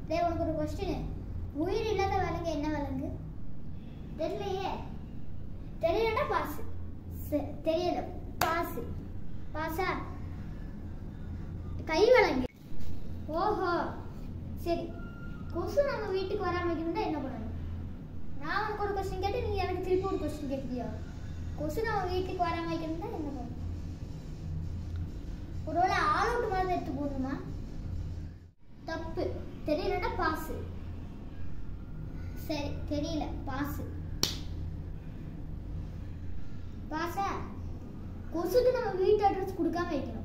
டேய் உனக்கு ஒரு கொஸ்டின் உயிர் இல்லாத விலங்கு என்ன விலங்கு தெரியலையே தெரியலன்னா பாஸ் தெரியல பாஸ் பாஸா கை விலங்கு ஓஹோ சரி கொசு நம்ம வீட்டுக்கு வராம இருந்தா என்ன பண்ணணும் நான் உனக்கு ஒரு கொஸ்டின் கேட்டு நீ எனக்கு திருப்பி ஒரு கொஸ்டின் கேட்குறியா கொசு நம்ம வீட்டுக்கு வராம இருந்தா என்ன பண்ணணும் ஒருவேளை ஆல் அவுட் மாதிரி எடுத்து போடணுமா தப்பு தெரியலன்னா பாஸ் சரி தெரியல பாஸ் பாஸா கொசுக்கு நம்ம வீட்டு அட்ரஸ் கொடுக்காம வைக்கணும்